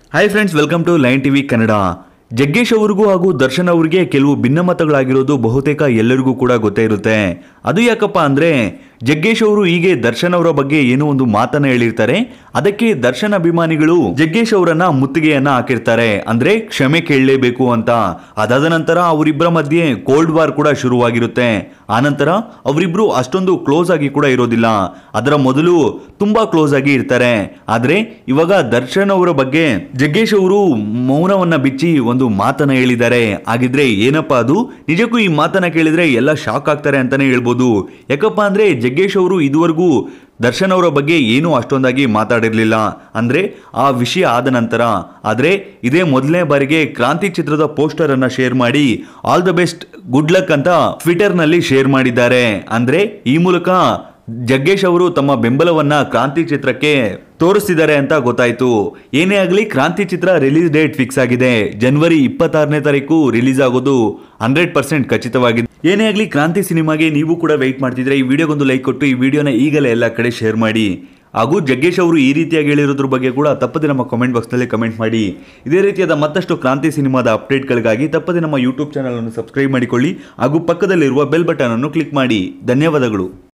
hi friends welcome to line TV Kannada Jaggesh ಅವರಿಗೂ ಹಾಗೂ ದರ್ಶನ್ ಅವರಿಗೆ ಕೆಲವು ಭಿನ್ನಮತಗಳಾಗಿರೋದು ಬಹುತೇಕ ಎಲ್ಲರಿಗೂ ಕೂಡ ಗೊತ್ತೇ ಇರುತ್ತೆ ಅದು ಯಾಕಪ್ಪ ಅಂದ್ರೆ ಜಗ್ಗೇಶ್ ಅವರು ಹೀಗೆ ದರ್ಶನ್ ಅವರ ಬಗ್ಗೆ ಏನೋ ಒಂದು ಮಾತನ್ನ ಹೇಳಿರ್ತಾರೆ ಅದಕ್ಕೆ ದರ್ಶನ್ ಅಭಿಮಾನಿಗಳು ಜಗ್ಗೇಶ್ ಅವರನ್ನ ಮುತ್ತಿಗೆಯನ್ನ ಹಾಕಿರ್ತಾರೆ ಅಂದ್ರೆ ಕ್ಷಮೆ ಕೇಳಲೇಬೇಕು ಅಂತ ಅದಾದ ನಂತರ ಅವರಿಬ್ಬರ ಮಧ್ಯೆ ಕೋಲ್ಡ್ ವಾರ್ ಕೂಡ ಶುರುವಾಗಿರುತ್ತೆ ಆನಂತರ ಅವರಿಬ್ರು ಅಷ್ಟೊಂದು ಕ್ಲೋಸ್ ಆಗಿ ಕೂಡ ಇರೋದಿಲ್ಲ ಅದರ ಮೊದಲು ತುಂಬಾ ಕ್ಲೋಸ್ ಆಗಿ ಇರ್ತಾರೆ ಆದ್ರೆ ಇವಾಗ ದರ್ಶನ್ ಅವರ ಬಗ್ಗೆ ಜಗ್ಗೇಶ್ ಅವರು ಮೌನವನ್ನ ಬಿಚ್ಚಿ ಒಂದು ಮಾತನ್ನ ಹೇಳಿದ್ದಾರೆ ಹಾಗಿದ್ರೆ ಏನಪ್ಪಾ ಅದು ನಿಜಕ್ಕೂ ಈ ಮಾತನ್ನ ಕೇಳಿದ್ರೆ ಎಲ್ಲ ಶಾಕ್ ಆಗ್ತಾರೆ ಅಂತಾನೆ ಹೇಳ್ಬೋದು ಯಾಕಪ್ಪ ಅಂದ್ರೆ ಜಗ್ಗೇಶ್ ಅವರು ಇದುವರೆಗೂ ದರ್ಶನ್ ಅವರ ಬಗ್ಗೆ ಏನೂ ಅಷ್ಟೊಂದಾಗಿ ಮಾತಾಡಿರಲಿಲ್ಲ ಅಂದ್ರೆ ಆ ವಿಷಯ ಆದ ನಂತರ ಆದ್ರೆ ಇದೇ ಮೊದಲನೇ ಬಾರಿಗೆ ಕ್ರಾಂತಿ ಚಿತ್ರದ ಪೋಸ್ಟರ್ ಅನ್ನ ಶೇರ್ ಮಾಡಿ all the best good luck ಅಂತ ಟ್ವಿಟರ್ ನಲ್ಲಿ ಶೇರ್ ಮಾಡಿದ್ದಾರೆ ಅಂದ್ರೆ ಈ ಮೂಲಕ ಜಗ್ಗೇಶ್ ಅವರು ತಮ್ಮ ಬೆಂಬಲವನ್ನ ಕ್ರಾಂತಿ ಚಿತ್ರಕ್ಕೆ ತೋರಿಸ್ತಿದ್ದಾರೆ ಅಂತ ಗೊತ್ತಾಯ್ತು ಏನೇ ಆಗಲಿ ಕ್ರಾಂತಿ ಚಿತ್ರ ರಿಲೀಸ್ ಡೇಟ್ ಫಿಕ್ಸ್ ಆಗಿದೆ ಜನವರಿ ಇಪ್ಪತ್ತಾರನೇ ತಾರೀಕು ರಿಲೀಸ್ ಆಗೋದು ಹಂಡ್ರೆಡ್ ಪರ್ಸೆಂಟ್ ಖಚಿತವಾಗಿದೆ ಏನೇ ಆಗಲಿ ಕ್ರಾಂತಿ ಸಿನಿಮಾಗೆ ನೀವು ಕೂಡ ವೆಯ್ಟ್ ಮಾಡ್ತಿದ್ರೆ ಈ ವಿಡಿಯೋಗೊಂದು ಲೈಕ್ ಕೊಟ್ಟು ಈ ವಿಡಿಯೋನ ಈಗಲೇ ಎಲ್ಲ ಕಡೆ ಶೇರ್ ಮಾಡಿ ಹಾಗೂ ಜಗ್ಗೇಶ್ ಅವರು ಈ ರೀತಿಯಾಗಿ ಹೇಳಿರೋದ್ರ ಬಗ್ಗೆ ಕೂಡ ತಪ್ಪದೆ ನಮ್ಮ ಕಮೆಂಟ್ ಬಾಕ್ಸ್ನಲ್ಲಿ ಕಮೆಂಟ್ ಮಾಡಿ ಇದೇ ರೀತಿಯಾದ ಮತ್ತಷ್ಟು ಕ್ರಾಂತಿ ಸಿನಿಮಾದ ಅಪ್ಡೇಟ್ಗಳಿಗಾಗಿ ತಪ್ಪದೆ ನಮ್ಮ ಯೂಟ್ಯೂಬ್ ಚಾನಲ್ ಅನ್ನು ಸಬ್ಸ್ಕ್ರೈಬ್ ಮಾಡಿಕೊಳ್ಳಿ ಹಾಗೂ ಪಕ್ಕದಲ್ಲಿರುವ ಬೆಲ್ ಬಟನ್ ಅನ್ನು ಕ್ಲಿಕ್ ಮಾಡಿ ಧನ್ಯವಾದಗಳು